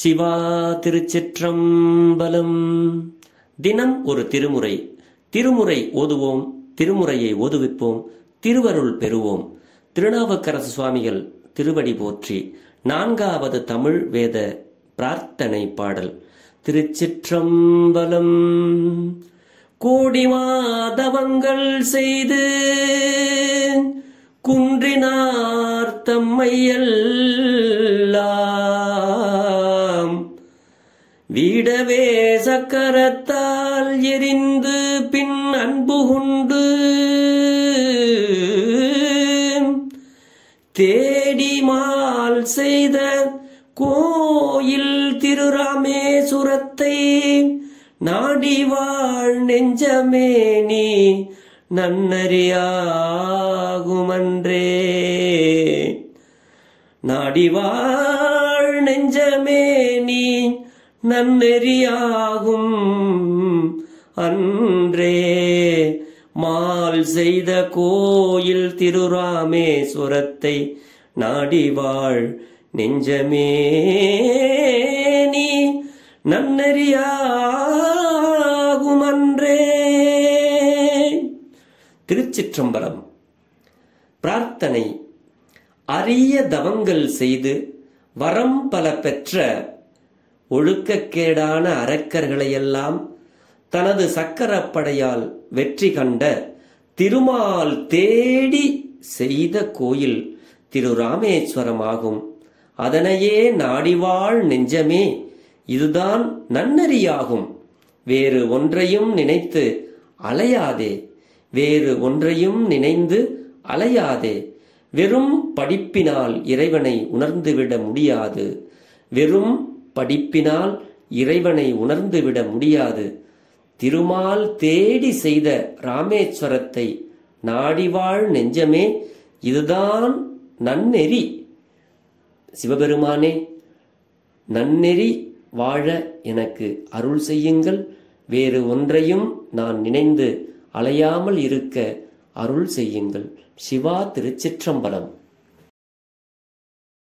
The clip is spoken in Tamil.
சிவா திருச்சிற்றம்பலம் தினம் ஒரு திருமுறை திருமுறை ஓதுவோம் திருமுறையை ஓதுவிப்போம் திருவருள் பெறுவோம் திருநாவுக்கரசு சுவாமிகள் திருவடி போற்றி நான்காவது தமிழ் வேத பிரார்த்தனை பாடல் திருச்சிற்றம்பலம் கோடி மாதவங்கள் செய்து குன்றினார் தம்மையெல்லாம் வீடவே சக்கரத்தால் எரிந்து பின் அன்பு கொண்டு தேடிமால் செய்த கோயில் திருராமேசுரத்தை நாடி வாழ் நெஞ்சமே நீ நன்னறியாகுமன்றே நாடி வாழ் நெஞ்சமே நீ நன்னெறியாகும் அன்றே மால் செய்த கோயில் திருராமேஸ்வரத்தை நாடி வாழ் நெஞ்சமே நீ நன்னெறியாகும் அன்றே திருச்சிற்றம்பலம் பிரார்த்தனை அரிய தவங்கள் செய்து வரம் பல பெற்ற ஒழுக்கக்கேடான அரக்கர்களையெல்லாம் தனது சக்கரப்படையால் வெற்றி கண்ட திருமால் தேடி செய்த கோயில் திரு ராமேஸ்வரமாகும் அதனையே நாடிவாழ் நெஞ்சமே இதுதான் நன்னறியாகும் வேறு ஒன்றையும் நினைத்து அலையாதே வேறு ஒன்றையும் நினைந்து அலையாதே வெறும் படிப்பினால் இறைவனை உணர்ந்துவிட முடியாது வெறும் படிப்பினால் இறைவனை உணர்ந்துவிட முடியாது திருமால் தேடி செய்த ராமேஸ்வரத்தை நாடிவாழ் நெஞ்சமே இதுதான் நன்னெறி சிவபெருமானே நன்னெறி வாழ எனக்கு அருள் செய்யுங்கள் வேறு ஒன்றையும் நான் நினைந்து அலையாமல் இருக்க அருள் செய்யுங்கள் சிவா திருச்சிற்றம்பலம்